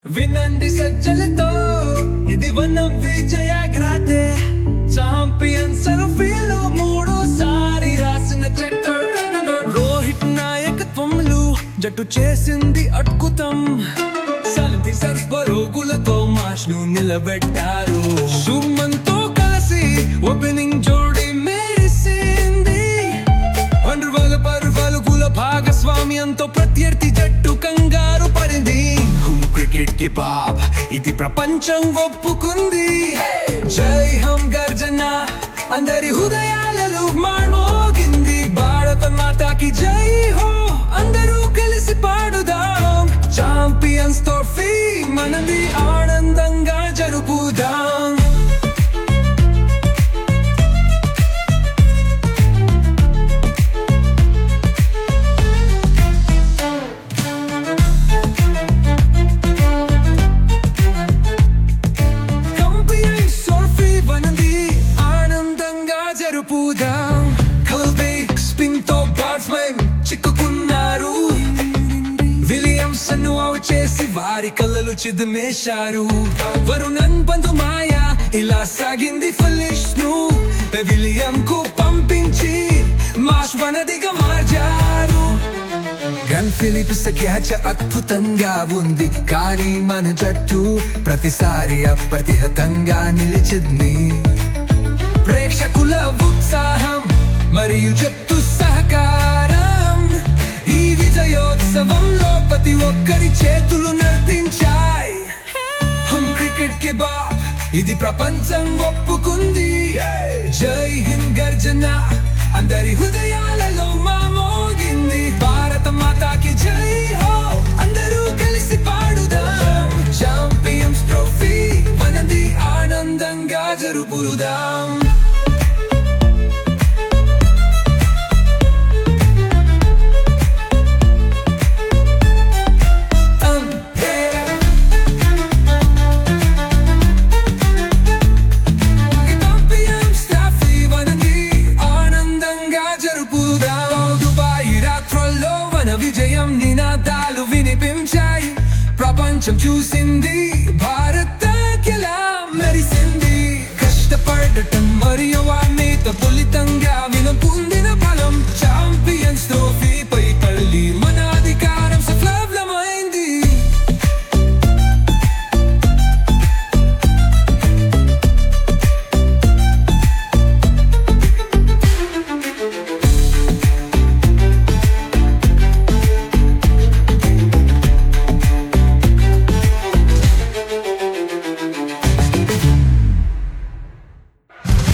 వినండి సజ్జలతో ఇది వన్ విజయ గ్రాతే చాంపియన్ సరఫీలో మూడోసారి రాసిన చట్టర్ రోహిత్ నాయకత్వంలో జట్టు చేసింది అద్భుతం సలతి సర్వరోగులతో మాష్ ను నిలబెట్టారు శుభ్మన్ తో కలిసి ఓపెనింగ్ జోడి మెరిసింది పండుగల పరుగలుగుల భాగస్వామ్యంతో ప్రత్యర్థి జట్టు కంగారు పడింది హుమ్ క్రికెట్ కి బాబ్ ఇది ప్రపంచం ఒప్పుకుంది జై హమ్ గర్జన అందరి హృదయాలలో మాణోగింది భారత మాతాకి జై హో అందరూ కలిసి పాడుదాం చాంపియన్స్ ట్రోఫీ మనది ఆనందంగా జరుపుదాం కంపెనీ సోఫీ వనంది ఆనందంగా జరుపుదాం కల్బే స్పిన్ తో బ్యాట్స్మెన్ చిక్కుకున్నారు విలియమ్సన్ అవుట్ చేసి వారి కళ్ళలు చిదిమేశారు వరుణన్ బంధు మాయా ఇలా సాగింది ఫలిష్ ను విలియం కు పంపించి మాష్ వనదిగా మార్చారు గన్ ఫిలిప్స్ క్యాచ్ అద్భుతంగా ఉంది కానీ మన జట్టు ప్రతిసారి అప్రతిహతంగా నిలిచింది ప్రేక్షకుల ఉత్సాహం మరియు జట్టు సహకారం ఈ విజయోత్సవంలో ప్రతి ఒక్కరి చేతులు నర్తించాయి హమ్ క్రికెట్ కే బాబ్ ఇది ప్రపంచం ఒప్పుకుంది జై హింద్ గర్జన అందరి హృదయాలలో మా మోగింది భారత మాతాకి జై హో అందరూ కలిసి పాడుదాం చాంపియన్స్ ట్రోఫీ మనది ఆనందంగా జరుపుదాం ఆనందంగా జరుపుదాం దుబాయ్ రాత్రుల్లో మన విజయం నినాదాలు వినిపించాయి ప్రపంచం చూసింది భారత కిలా మెరిసింది కష్టపడటం మరియు అన్నిత పులితంగా వినపొందిన